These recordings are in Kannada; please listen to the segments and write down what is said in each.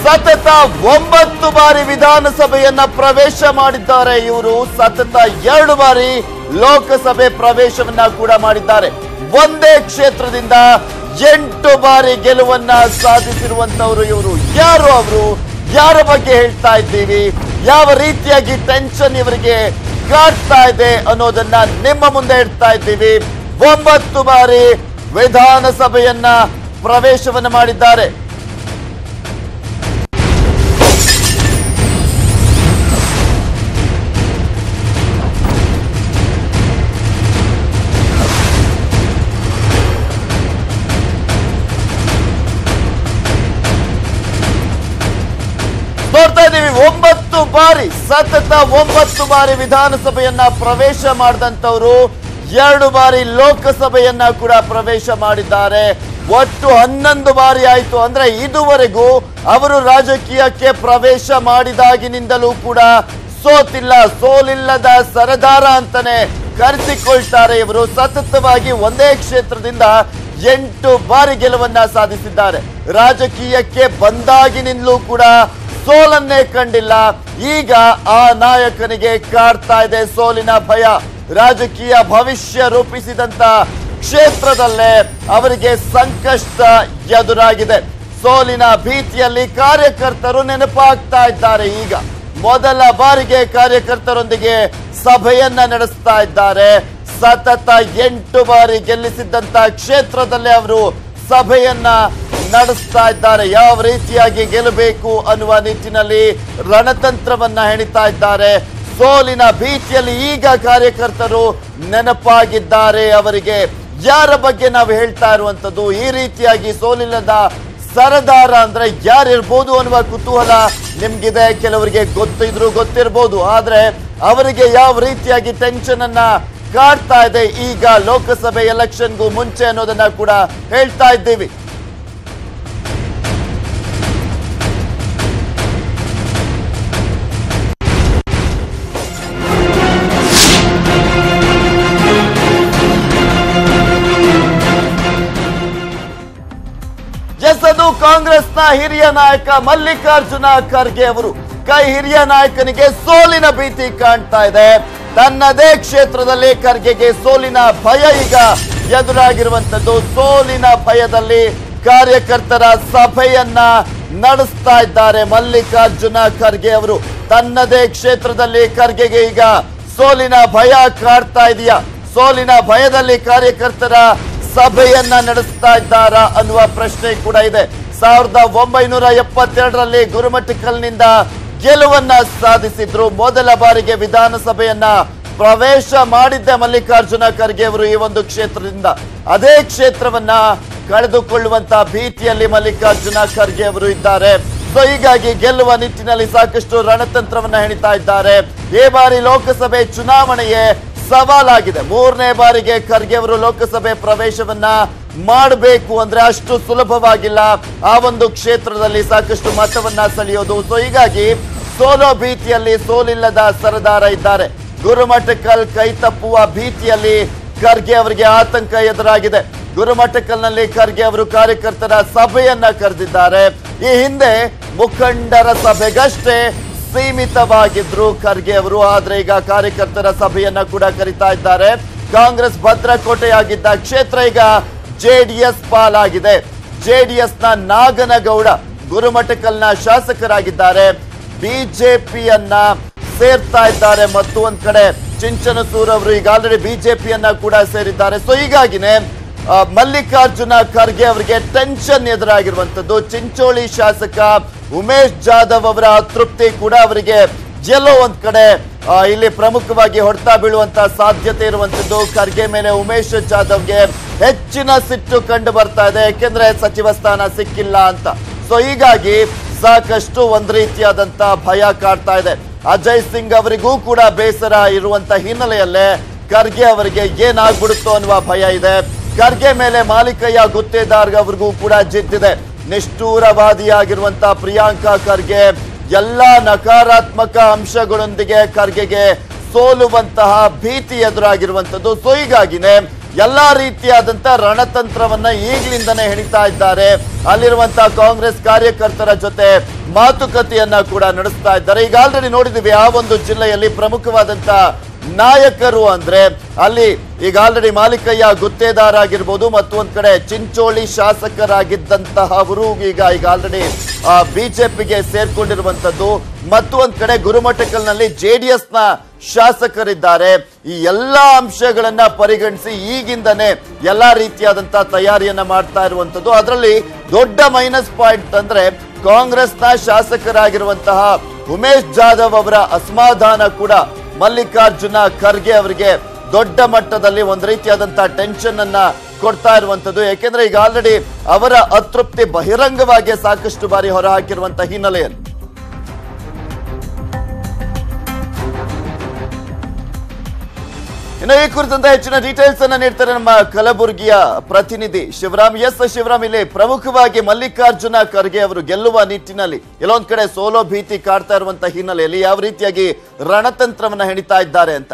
ಸತತ ಒಂಬತ್ತು ಬಾರಿ ವಿಧಾನಸಭೆಯನ್ನ ಪ್ರವೇಶ ಮಾಡಿದ್ದಾರೆ ಇವರು ಸತತ ಎರಡು ಬಾರಿ ಲೋಕಸಭೆ ಪ್ರವೇಶವನ್ನ ಕೂಡ ಮಾಡಿದ್ದಾರೆ ಒಂದೇ ಕ್ಷೇತ್ರದಿಂದ ಎಂಟು ಬಾರಿ ಗೆಲುವನ್ನ ಸಾಧಿಸಿರುವಂತವರು ಇವರು ಯಾರು ಅವರು ಯಾರ ಬಗ್ಗೆ ಹೇಳ್ತಾ ಇದ್ದೀವಿ ಯಾವ ರೀತಿಯಾಗಿ ಟೆನ್ಷನ್ ಇವರಿಗೆ ಕಾಡ್ತಾ ಇದೆ ಅನ್ನೋದನ್ನ ನಿಮ್ಮ ಮುಂದೆ ಇಡ್ತಾ ಇದ್ದೀವಿ ಒಂಬತ್ತು ಬಾರಿ ವಿಧಾನಸಭೆಯನ್ನ ಪ್ರವೇಶವನ್ನ ಮಾಡಿದ್ದಾರೆ ನೋಡ್ತಾ ಇದ್ದೀವಿ ಒಂಬತ್ತು ಬಾರಿ ಸತತ ಒಂಬತ್ತು ಬಾರಿ ವಿಧಾನಸಭೆಯನ್ನ ಪ್ರವೇಶ ಮಾಡಿದಂತವರು ಎರಡು ಬಾರಿ ಲೋಕಸಭೆಯನ್ನ ಕೂಡ ಪ್ರವೇಶ ಮಾಡಿದ್ದಾರೆ ಒಟ್ಟು ಹನ್ನೊಂದು ಬಾರಿ ಆಯ್ತು ಅಂದ್ರೆ ಇದುವರೆಗೂ ಅವರು ರಾಜಕೀಯಕ್ಕೆ ಪ್ರವೇಶ ಮಾಡಿದಾಗಿನಿಂದಲೂ ಕೂಡ ಸೋತಿಲ್ಲ ಸೋಲಿಲ್ಲದ ಸರದಾರ ಅಂತಾನೆ ಕರೆಸಿಕೊಳ್ತಾರೆ ಇವರು ಸತತವಾಗಿ ಒಂದೇ ಕ್ಷೇತ್ರದಿಂದ ಎಂಟು ಬಾರಿ ಗೆಲುವನ್ನ ಸಾಧಿಸಿದ್ದಾರೆ ರಾಜಕೀಯಕ್ಕೆ ಬಂದಾಗಿನಿಂದಲೂ ಕೂಡ ಸೋಲನ್ನೇ ಕಂಡಿಲ್ಲ ಈಗ ಆ ನಾಯಕನಿಗೆ ಕಾಡ್ತಾ ಇದೆ ಸೋಲಿನ ಭಯ ರಾಜಕೀಯ ಭವಿಷ್ಯ ರೂಪಿಸಿದಂತ ಕ್ಷೇತ್ರದಲ್ಲೇ ಅವರಿಗೆ ಸಂಕಷ್ಟ ಎದುರಾಗಿದೆ ಸೋಲಿನ ಭೀತಿಯಲ್ಲಿ ಕಾರ್ಯಕರ್ತರು ನೆನಪಾಗ್ತಾ ಇದ್ದಾರೆ ಈಗ ಮೊದಲ ಬಾರಿಗೆ ಕಾರ್ಯಕರ್ತರೊಂದಿಗೆ ಸಭೆಯನ್ನ ನಡೆಸ್ತಾ ಇದ್ದಾರೆ ಸತತ ಎಂಟು ಬಾರಿ ಗೆಲ್ಲಿಸಿದ್ದಂತ ಕ್ಷೇತ್ರದಲ್ಲೇ ಅವರು ಸಭೆಯನ್ನ ನಡೆಸ್ತಾ ಇದ್ದಾರೆ ಯಾವ ರೀತಿಯಾಗಿ ಗೆಲ್ಲಬೇಕು ಅನ್ನುವ ನಿಟ್ಟಿನಲ್ಲಿ ರಣತಂತ್ರವನ್ನ ಹೆಣಿತಾ ಇದ್ದಾರೆ ಸೋಲಿನ ಭೀತಿಯಲ್ಲಿ ಈಗ ಕಾರ್ಯಕರ್ತರು ನೆನಪಾಗಿದ್ದಾರೆ ಅವರಿಗೆ ಯಾರ ಬಗ್ಗೆ ನಾವು ಹೇಳ್ತಾ ಇರುವಂತದ್ದು ಈ ರೀತಿಯಾಗಿ ಸೋಲಿಲ್ಲದ ಸರದಾರ ಅಂದ್ರೆ ಯಾರಿರ್ಬೋದು ಅನ್ನುವ ಕುತೂಹಲ ನಿಮ್ಗಿದೆ ಕೆಲವರಿಗೆ ಗೊತ್ತಿದ್ರು ಗೊತ್ತಿರ್ಬೋದು ಆದ್ರೆ ಅವರಿಗೆ ಯಾವ ರೀತಿಯಾಗಿ ಟೆನ್ಷನ್ ಅನ್ನ ಕಾಡ್ತಾ ಇದೆ ಈಗ ಲೋಕಸಭೆ ಎಲೆಕ್ಷನ್ಗೂ ಮುಂಚೆ ಅನ್ನೋದನ್ನ ಕೂಡ ಹೇಳ್ತಾ ಇದ್ದೀವಿ ಎಸ್ ಅದು ಕಾಂಗ್ರೆಸ್ನ ಹಿರಿಯ ನಾಯಕ ಮಲ್ಲಿಕಾರ್ಜುನ ಖರ್ಗೆ ಅವರು ಕೈ ಹಿರಿಯ ನಾಯಕನಿಗೆ ಸೋಲಿನ ಭೀತಿ ಕಾಣ್ತಾ ಇದೆ ತನ್ನದೇ ಕ್ಷೇತ್ರದಲ್ಲಿ ಖರ್ಗೆಗೆ ಸೋಲಿನ ಭಯ ಈಗ ಎದುರಾಗಿರುವಂತದ್ದು ಸೋಲಿನ ಭಯದಲ್ಲಿ ಕಾರ್ಯಕರ್ತರ ಸಭೆಯನ್ನ ನಡೆಸ್ತಾ ಇದ್ದಾರೆ ಮಲ್ಲಿಕಾರ್ಜುನ ಖರ್ಗೆ ಅವರು ತನ್ನದೇ ಕ್ಷೇತ್ರದಲ್ಲಿ ಖರ್ಗೆಗೆ ಈಗ ಸೋಲಿನ ಭಯ ಕಾಡ್ತಾ ಇದೆಯಾ ಸೋಲಿನ ಭಯದಲ್ಲಿ ಕಾರ್ಯಕರ್ತರ ಸಭೆಯನ್ನ ನಡೆಸ್ತಾ ಇದ್ದಾರಾ ಅನ್ನುವ ಪ್ರಶ್ನೆ ಕೂಡ ಇದೆ ಸಾವಿರದ ಒಂಬೈನೂರ ಎಪ್ಪತ್ತೆರಡರಲ್ಲಿ ಗುರುಮಠಕಲ್ನಿಂದ ಗೆಲುವನ್ನ ಸಾಧಿಸಿದ್ರು ಮೊದಲ ಬಾರಿಗೆ ವಿಧಾನಸಭೆಯನ್ನ ಪ್ರವೇಶ ಮಾಡಿದ್ದೆ ಮಲ್ಲಿಕಾರ್ಜುನ ಖರ್ಗೆ ಅವರು ಈ ಒಂದು ಕ್ಷೇತ್ರದಿಂದ ಅದೇ ಕ್ಷೇತ್ರವನ್ನ ಕಳೆದುಕೊಳ್ಳುವಂತ ಭೀತಿಯಲ್ಲಿ ಮಲ್ಲಿಕಾರ್ಜುನ ಖರ್ಗೆ ಅವರು ಇದ್ದಾರೆ ಸೊ ಹೀಗಾಗಿ ಗೆಲ್ಲುವ ನಿಟ್ಟಿನಲ್ಲಿ ಸಾಕಷ್ಟು ರಣತಂತ್ರವನ್ನ ಹೆಣಿತಾ ಇದ್ದಾರೆ ಈ ಬಾರಿ ಲೋಕಸಭೆ ಚುನಾವಣೆಯೇ ಸವಾಲಾಗಿದೆ ಮೂರನೇ ಬಾರಿಗೆ ಖರ್ಗೆ ಅವರು ಲೋಕಸಭೆ ಪ್ರವೇಶವನ್ನ ಮಾಡಬೇಕು ಅಂದ್ರೆ ಅಷ್ಟು ಸುಲಭವಾಗಿಲ್ಲ ಆ ಒಂದು ಕ್ಷೇತ್ರದಲ್ಲಿ ಸಾಕಷ್ಟು ಮತವನ್ನ ಸೆಳೆಯೋದು ಸೊ ಹೀಗಾಗಿ ಸೋಲೋ ಭೀತಿಯಲ್ಲಿ ಸೋಲಿಲ್ಲದ ಸರದಾರ ಇದ್ದಾರೆ ಗುರುಮಠಕಲ್ ಕೈ ತಪ್ಪುವ ಭೀತಿಯಲ್ಲಿ ಖರ್ಗೆ ಅವರಿಗೆ ಆತಂಕ ಎದುರಾಗಿದೆ ಗುರುಮಠಕಲ್ನಲ್ಲಿ ಖರ್ಗೆ ಅವರು ಕಾರ್ಯಕರ್ತರ ಸಭೆಯನ್ನ ಕರೆದಿದ್ದಾರೆ ಈ ಹಿಂದೆ ಮುಖಂಡರ ಸಭೆಗಷ್ಟೇ ಸೀಮಿತವಾಗಿದ್ರು ಖರ್ಗೆ ಅವರು ಆದ್ರೆ ಈಗ ಕಾರ್ಯಕರ್ತರ ಸಭೆಯನ್ನ ಕೂಡ ಕರಿತಾ ಇದ್ದಾರೆ ಕಾಂಗ್ರೆಸ್ ಭದ್ರಕೋಟೆಯಾಗಿದ್ದ ಕ್ಷೇತ್ರ ಈಗ ಜೆಡಿಎಸ್ ಪಾಲಾಗಿದೆ ಜೆಡಿಎಸ್ ನ ನಾಗನಗೌಡ ಗುರುಮಠಕಲ್ನ ಶಾಸಕರಾಗಿದ್ದಾರೆ ಬಿಜೆಪಿಯನ್ನ ಸೇರ್ತಾ ಇದ್ದಾರೆ ಮತ್ತು ಒಂದ್ ಕಡೆ ಚಿಂಚನಸೂರ್ ಅವರು ಈಗ ಆಲ್ರೆಡಿ ಬಿಜೆಪಿಯನ್ನ ಕೂಡ ಸೇರಿದ್ದಾರೆ ಸೊ ಹೀಗಾಗಿನೇ ಆ, ಮಲ್ಲಿಕಾರ್ಜುನ ಖರ್ಗೆ ಅವರಿಗೆ ಟೆನ್ಷನ್ ಎದುರಾಗಿರುವಂತದ್ದು ಚಿಂಚೋಳಿ ಶಾಸಕ ಉಮೇಶ್ ಜಾಧವ್ ಅವರ ಅತೃಪ್ತಿ ಕೂಡ ಅವರಿಗೆ ಎಲ್ಲೋ ಒಂದ್ ಕಡೆ ಆ, ಇಲ್ಲಿ ಪ್ರಮುಖವಾಗಿ ಹೊಡ್ತಾ ಬೀಳುವಂತ ಸಾಧ್ಯತೆ ಇರುವಂತದ್ದು ಖರ್ಗೆ ಮೇಲೆ ಉಮೇಶ್ ಜಾಧವ್ಗೆ ಹೆಚ್ಚಿನ ಸಿಟ್ಟು ಕಂಡು ಬರ್ತಾ ಇದೆ ಯಾಕೆಂದ್ರೆ ಸಚಿವ ಸ್ಥಾನ ಸಿಕ್ಕಿಲ್ಲ ಅಂತ ಸೊ ಹೀಗಾಗಿ ಸಾಕಷ್ಟು ಒಂದ್ ರೀತಿಯಾದಂತ ಭಯ ಕಾಡ್ತಾ ಇದೆ ಅಜಯ್ ಸಿಂಗ್ ಅವರಿಗೂ ಕೂಡ ಬೇಸರ ಇರುವಂತ ಹಿನ್ನೆಲೆಯಲ್ಲೇ ಖರ್ಗೆ ಅವರಿಗೆ ಏನಾಗ್ಬಿಡುತ್ತೋ ಅನ್ನುವ ಭಯ ಇದೆ ಖರ್ಗೆ ಮೇಲೆ ಮಾಲಿಕಯ್ಯ ಗುತ್ತೇದಾರ್ ಅವರಿಗೂ ಕೂಡ ಜಿದ್ದಿದೆ ನಿಷ್ಠೂರವಾದಿಯಾಗಿರುವಂತ ಪ್ರಿಯಾಂಕಾ ಖರ್ಗೆ ಎಲ್ಲಾ ನಕಾರಾತ್ಮಕ ಅಂಶಗಳೊಂದಿಗೆ ಖರ್ಗೆಗೆ ಸೋಲುವಂತಹ ಭೀತಿ ಎದುರಾಗಿರುವಂತದ್ದು ಸೊ ಹೀಗಾಗಿನೇ ಎಲ್ಲಾ ರೀತಿಯಾದಂತ ರಣತಂತ್ರವನ್ನ ಈಗಲಿಂದನೇ ಹೆಣಿತಾ ಇದ್ದಾರೆ ಅಲ್ಲಿರುವಂತಹ ಕಾಂಗ್ರೆಸ್ ಕಾರ್ಯಕರ್ತರ ಜೊತೆ ಮಾತುಕತೆಯನ್ನ ಕೂಡ ನಡೆಸ್ತಾ ಇದ್ದಾರೆ ಈಗ ಆಲ್ರೆಡಿ ನೋಡಿದೀವಿ ಆ ಒಂದು ಜಿಲ್ಲೆಯಲ್ಲಿ ಪ್ರಮುಖವಾದಂತ ನಾಯಕರು ಅಂದ್ರೆ ಅಲ್ಲಿ ಈಗ ಆಲ್ರೆಡಿ ಮಾಲಿಕಯ್ಯ ಗುತ್ತೇದಾರ ಆಗಿರ್ಬೋದು ಮತ್ತು ಒಂದ್ ಕಡೆ ಚಿಂಚೋಳಿ ಶಾಸಕರಾಗಿದ್ದಂತಹವರು ಈಗ ಈಗ ಆಲ್ರೆಡಿ ಬಿಜೆಪಿಗೆ ಸೇರ್ಕೊಂಡಿರುವಂತದ್ದು ಮತ್ತು ಒಂದ್ ಕಡೆ ಗುರುಮಠಕಲ್ನಲ್ಲಿ ಜೆಡಿಎಸ್ ನ ಶಾಸಕರಿದ್ದಾರೆ ಈ ಎಲ್ಲಾ ಅಂಶಗಳನ್ನ ಪರಿಗಣಿಸಿ ಈಗಿಂದನೇ ಎಲ್ಲಾ ರೀತಿಯಾದಂತ ತಯಾರಿಯನ್ನ ಮಾಡ್ತಾ ಇರುವಂತದ್ದು ಅದರಲ್ಲಿ ದೊಡ್ಡ ಮೈನಸ್ ಪಾಯಿಂಟ್ ಅಂದ್ರೆ ಕಾಂಗ್ರೆಸ್ನ ಶಾಸಕರಾಗಿರುವಂತಹ ಉಮೇಶ್ ಜಾಧವ್ ಅವರ ಅಸಮಾಧಾನ ಕೂಡ ಮಲ್ಲಿಕಾರ್ಜುನ ಖರ್ಗೆ ಅವರಿಗೆ ದೊಡ್ಡ ಮಟ್ಟದಲ್ಲಿ ಒಂದು ರೀತಿಯಾದಂತಹ ಟೆನ್ಷನ್ ಅನ್ನ ಕೊಡ್ತಾ ಇರುವಂತದ್ದು ಯಾಕೆಂದ್ರೆ ಈಗ ಆಲ್ರೆಡಿ ಅವರ ಅತೃಪ್ತಿ ಬಹಿರಂಗವಾಗಿ ಸಾಕಷ್ಟು ಬಾರಿ ಹೊರಹಾಕಿರುವಂತಹ ಹಿನ್ನೆಲೆಯಲ್ಲಿ ಇನ್ನು ಈ ಕುರಿತಂತ ಹೆಚ್ಚಿನ ಡೀಟೇಲ್ಸ್ ಅನ್ನ ನೀಡ್ತಾರೆ ನಮ್ಮ ಕಲಬುರಗಿಯ ಪ್ರತಿನಿಧಿ ಶಿವರಾಮ್ ಎಸ್ ಶಿವರಾಮ್ ಇಲ್ಲಿ ಪ್ರಮುಖವಾಗಿ ಮಲ್ಲಿಕಾರ್ಜುನ ಖರ್ಗೆ ಅವರು ಗೆಲ್ಲುವ ನಿಟ್ಟಿನಲ್ಲಿ ಎಲ್ಲೊಂದ್ ಕಡೆ ಸೋಲೋ ಭೀತಿ ಕಾಡ್ತಾ ಇರುವಂತಹ ಹಿನ್ನೆಲೆಯಲ್ಲಿ ಯಾವ ರೀತಿಯಾಗಿ ರಣತಂತ್ರವನ್ನ ಹೆಣಿತಾ ಇದ್ದಾರೆ ಅಂತ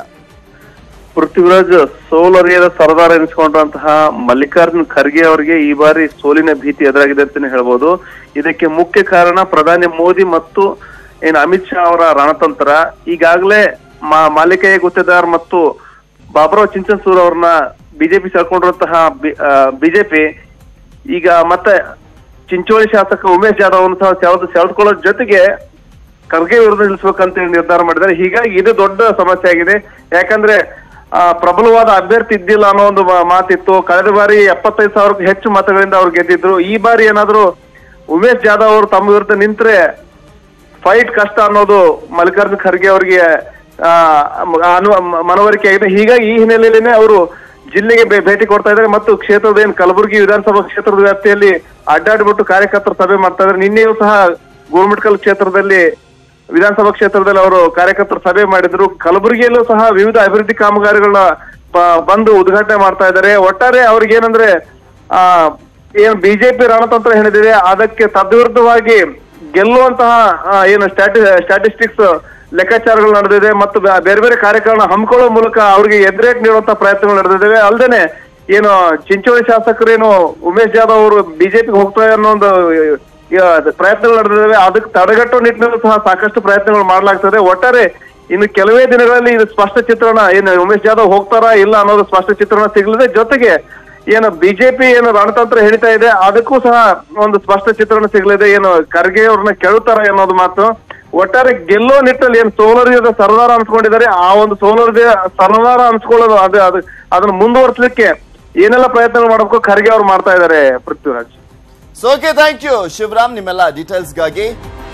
ಪೃಥ್ವಿರಾಜ್ ಸೋಲರಿಯದ ಸರದಾರ ಎನಿಸಿಕೊಂಡಂತಹ ಮಲ್ಲಿಕಾರ್ಜುನ್ ಖರ್ಗೆ ಅವರಿಗೆ ಈ ಬಾರಿ ಸೋಲಿನ ಭೀತಿ ಎದುರಾಗಿದೆ ಅಂತಾನೆ ಹೇಳ್ಬೋದು ಇದಕ್ಕೆ ಮುಖ್ಯ ಕಾರಣ ಪ್ರಧಾನಿ ಮೋದಿ ಮತ್ತು ಏನು ಅಮಿತ್ ಶಾ ಅವರ ರಣತಂತ್ರ ಈಗಾಗಲೇ ಮಾ- ಮಾಲಿಕಯ್ಯ ಗುತ್ತೇದಾರ್ ಮತ್ತು ಬಾಬುರಾವ್ ಚಿಂಚನ್ಸೂರ್ ಅವ್ರನ್ನ ಬಿಜೆಪಿ ಸೇರ್ಕೊಂಡಿರುವಂತಹ ಬಿಜೆಪಿ ಈಗ ಮತ್ತೆ ಚಿಂಚೋಳಿ ಶಾಸಕ ಉಮೇಶ್ ಜಾಧವ್ ಅನ್ನು ಸಹ ಸೆಳೆದು ಸೆಳೆದುಕೊಳ್ಳೋ ಜೊತೆಗೆ ಖರ್ಗೆ ವಿರುದ್ಧ ನಿಲ್ಲಿಸ್ಬೇಕಂತ ಹೇಳಿ ನಿರ್ಧಾರ ಮಾಡಿದ್ದಾರೆ ಹೀಗಾಗಿ ಇದು ದೊಡ್ಡ ಸಮಸ್ಯೆ ಆಗಿದೆ ಯಾಕಂದ್ರೆ ಆ, ಪ್ರಬಲವಾದ ಅಭ್ಯರ್ಥಿ ಇದ್ದಿಲ್ಲ ಅನ್ನೋ ಒಂದು ಮಾ- ಮಾತಿತ್ತು ಕಳೆದ ಬಾರಿ ಎಪ್ಪತ್ತೈದು ಸಾವಿರಕ್ಕೂ ಹೆಚ್ಚು ಮತಗಳಿಂದ ಅವ್ರು ಗೆದ್ದಿದ್ರು ಈ ಬಾರಿ ಏನಾದ್ರು ಉಮೇಶ್ ಜಾಧವ್ ಅವರು ತಮ್ಮ ವಿರುದ್ಧ ನಿಂತ್ರೆ ಫೈಟ್ ಕಷ್ಟ ಅನ್ನೋದು ಮಲ್ಲಿಕಾರ್ಜುನ ಖರ್ಗೆ ಅವರಿಗೆ ಆ, ಮ- ಅನು- ಮ- ಮನವರಿಕೆ ಆಗಿದೆ ಹೀಗಾಗಿ ಈ ಹಿನ್ನೆಲೆಯಲ್ಲೇನೆ ಅವರು ಜಿಲ್ಲೆಗೆ ಭೇ- ಭೇಟಿ ಕೊಡ್ತಾ ಇದ್ದಾರೆ ಮತ್ತು ಕ್ಷೇತ್ರದ ಏನು ಕಲಬುರಗಿ ವಿಧಾನಸಭಾ ಕ್ಷೇತ್ರದ ವ್ಯಾಪ್ತಿಯಲ್ಲಿ ಅಡ್ಡಾಡ್ಬಿಟ್ಟು ಕಾರ್ಯಕರ್ತರ ಸಭೆ ಮಾಡ್ತಾ ಇದ್ದಾರೆ ನಿನ್ನೆಯೂ ಸಹ ಗೋಲ್ಮಟ್ಕಲ್ ಕ್ಷೇತ್ರದಲ್ಲಿ ವಿಧಾನಸಭಾ ಕ್ಷೇತ್ರದಲ್ಲಿ ಅವರು ಕಾರ್ಯಕರ್ತರ ಸಭೆ ಮಾಡಿದ್ರು ಕಲಬುರಗಿಯಲ್ಲೂ ಸಹ ವಿವಿಧ ಅಭಿವೃದ್ಧಿ ಕಾಮಗಾರಿಗಳನ್ನ ಬ- ಬಂದು ಉದ್ಘಾಟನೆ ಮಾಡ್ತಾ ಇದ್ದಾರೆ ಒಟ್ಟಾರೆ ಅವ್ರಿಗೆ ಏನಂದ್ರೆ ಆ ಏನು ಬಿಜೆಪಿ ರಣತಂತ್ರ ಏನಿದೆ ಅದಕ್ಕೆ ತದ್ವಿರುದ್ಧವಾಗಿ ಗೆಲ್ಲುವಂತಹ ಆ, ಏನು ಸ್ಟ್ಯಾಟಿ ಸ್ಟ್ಯಾಟಿಸ್ಟಿಕ್ಸ್ ಲೆಕ್ಕಾಚಾರಗಳು ನಡೆದಿದೆ ಮತ್ತು ಬೆ- ಬೇರೆ ಬೇರೆ ಕಾರ್ಯಕ್ರಮ ಹಮ್ಮಿಕೊಳ್ಳೋ ಮೂಲಕ ಅವರಿಗೆ ಎದುರೇಟ್ ನೀಡುವಂತಹ ಪ್ರಯತ್ನಗಳು ನಡೆದಿವೆ ಅಲ್ಲದೆ ಏನು ಚಿಂಚೋಳಿ ಶಾಸಕರೇನು ಉಮೇಶ್ ಜಾಧವ್ ಅವರು ಬಿಜೆಪಿಗೆ ಹೋಗ್ತಾರೆ ಅನ್ನೋ ಒಂದು ಆ, ಪ್ರಯತ್ನಗಳು ನಡೆದಿವೆ ಅದಕ್ಕೆ ತಡೆಗಟ್ಟುವ ನಿಟ್ಟಿನಲ್ಲೂ ಸಹ ಸಾಕಷ್ಟು ಪ್ರಯತ್ನಗಳು ಮಾಡಲಾಗ್ತದೆ ಒಟ್ಟಾರೆ ಇನ್ನು ಕೆಲವೇ ದಿನಗಳಲ್ಲಿ ಇದು ಸ್ಪಷ್ಟ ಚಿತ್ರಣ ಏನು ಉಮೇಶ್ ಜಾಧವ್ ಹೋಗ್ತಾರಾ ಇಲ್ಲ ಅನ್ನೋದು ಸ್ಪಷ್ಟ ಚಿತ್ರಣ ಸಿಗಲಿದೆ ಜೊತೆಗೆ ಏನು ಬಿಜೆಪಿ ಏನು ರಣತಂತ್ರ ಹೇಳ್ತಾ ಇದೆ ಅದಕ್ಕೂ ಸಹ ಒಂದು ಸ್ಪಷ್ಟ ಚಿತ್ರಣ ಸಿಗಲಿದೆ ಏನು ಖರ್ಗೆ ಅವ್ರನ್ನ ಕೇಳುತ್ತಾರ ಅನ್ನೋದು ಮಾತು ಒಟ್ಟಾರೆ ಗೆಲ್ಲೋ ನಿಟ್ಟಲ್ಲಿ ಏನು ಸೋಲರಿಯದ ಸರ್ದಾರ ಅನ್ಸ್ಕೊಂಡಿದ್ದಾರೆ ಆ ಒಂದು ಸೋಲರಿಯ ಸರ್ದಾರ ಅನ್ಸ್ಕೊಳ್ಳೋದು ಅದು ಅದು ಅದನ್ನ ಮುಂದುವರಿಸಲಿಕ್ಕೆ ಏನೆಲ್ಲ ಪ್ರಯತ್ನಗಳು ಮಾಡಬೇಕು ಖರ್ಗೆ ಅವ್ರು ಮಾಡ್ತಾ ಇದ್ದಾರೆ Prithviraj so okay thank you Shivaram ನಿಮ್ಮೆಲ್ಲ ಡೀಟೇಲ್ಸ್ಗಾಗಿ